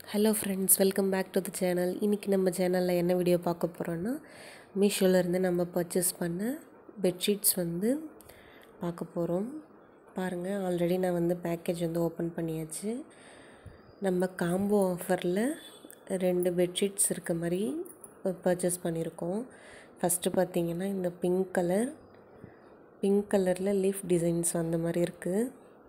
hello friends welcome back to the channel இன்றைக்கி நம்ம சேனலில் என்ன வீடியோ பார்க்க போகிறோன்னா மீஷோலேருந்து நம்ம பர்ச்சேஸ் பண்ண பெட்ஷீட்ஸ் வந்து பார்க்க போகிறோம் பாருங்கள் ஆல்ரெடி நான் வந்து பேக்கேஜ் வந்து ஓப்பன் பண்ணியாச்சு நம்ம காம்போ ஆஃபரில் ரெண்டு பெட்ஷீட்ஸ் இருக்க மாதிரி பர்ச்சேஸ் பண்ணியிருக்கோம் ஃபஸ்ட்டு பார்த்தீங்கன்னா இந்த பிங்க் கலர் பிங்க் கலரில் லீஃப் டிசைன்ஸ் அந்த மாதிரி இருக்குது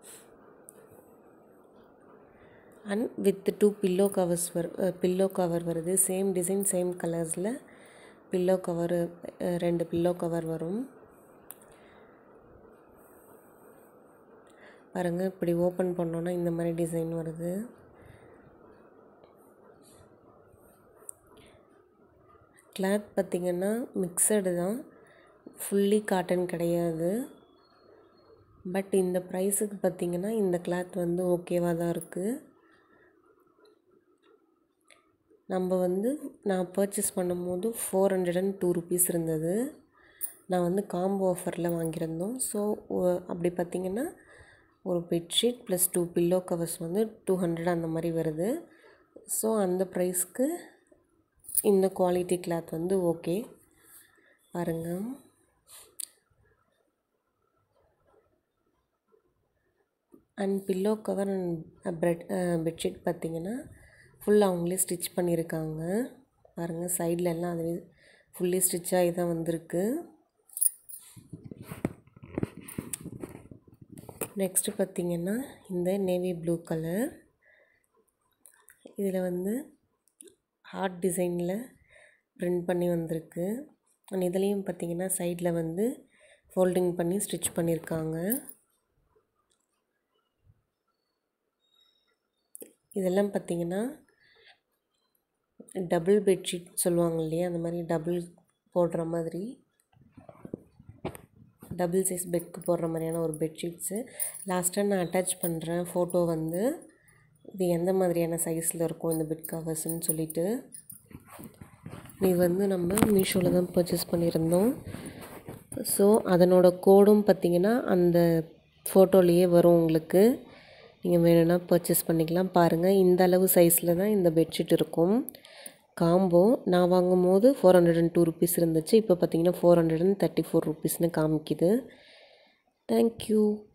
and with two pillow covers வரு பில்லோ கவர் வருது சேம் டிசைன் சேம் கலர்ஸில் பில்லோ கவர் ரெண்டு பில்லோ கவர் வரும் பாருங்கள் இப்படி ஓப்பன் பண்ணோன்னா இந்த மாதிரி டிசைன் வருது கிளாத் பார்த்திங்கன்னா மிக்சடு தான் ஃபுல்லி காட்டன் கிடையாது பட் இந்த ப்ரைஸுக்கு பார்த்திங்கன்னா இந்த கிளாத் வந்து ஓகேவாக தான் இருக்குது நம்ம வந்து நான் பர்ச்சேஸ் பண்ணும்போது four hundred and two rupees இருந்தது நான் வந்து காம்போ ஆஃபரில் வாங்கியிருந்தோம் ஸோ அப்படி பார்த்திங்கன்னா ஒரு bedsheet plus two pillow covers வந்து டூ ஹண்ட்ரட் அந்த மாதிரி வருது ஸோ அந்த ப்ரைஸ்க்கு இந்த குவாலிட்டி கிளாத் வந்து ஓகே பாருங்கள் and pillow cover and bed bedsheet பார்த்திங்கன்னா ஃபுல் அவங்களே ஸ்டிச் பண்ணியிருக்காங்க பாருங்கள் சைடில் எல்லாம் அதுவே ஃபுல்லி ஸ்டிச் ஆகி தான் வந்திருக்கு நெக்ஸ்ட்டு பார்த்திங்கன்னா இந்த நேவி ப்ளூ கலர் இதில் வந்து ஹார்ட் டிசைனில் ப்ரிண்ட் பண்ணி வந்திருக்கு அண்ட் இதுலேயும் பார்த்திங்கன்னா சைடில் வந்து ஃபோல்டிங் பண்ணி ஸ்டிச் பண்ணியிருக்காங்க இதெல்லாம் பார்த்திங்கன்னா டபுள் பெட்ஷீட் சொல்லுவாங்க இல்லையா அந்த மாதிரி டபுள் போடுற மாதிரி டபுள் சைஸ் பெட்க்கு போடுற மாதிரியான ஒரு பெட்ஷீட்ஸு லாஸ்ட்டாக நான் அட்டாச் பண்ணுறேன் ஃபோட்டோ வந்து இது எந்த மாதிரியான சைஸில் இருக்கும் இந்த பெட் கவர்ஸ்ன்னு சொல்லிட்டு இது வந்து நம்ம மீஷோவில் தான் பர்ச்சேஸ் பண்ணியிருந்தோம் ஸோ அதனோட கோடும் பார்த்திங்கன்னா அந்த ஃபோட்டோலேயே வரும் உங்களுக்கு நீங்கள் வேணும்னா பர்ச்சேஸ் பண்ணிக்கலாம் பாருங்கள் இந்த அளவு சைஸில் தான் இந்த பெட்ஷீட் இருக்கும் காம்போ நான் வாங்கும் போது four hundred and two rupees இருந்துச்சு இப்போ பார்த்தீங்கன்னா four hundred and thirty four ருபீஸ்னு காமிக்குது தேங்க்யூ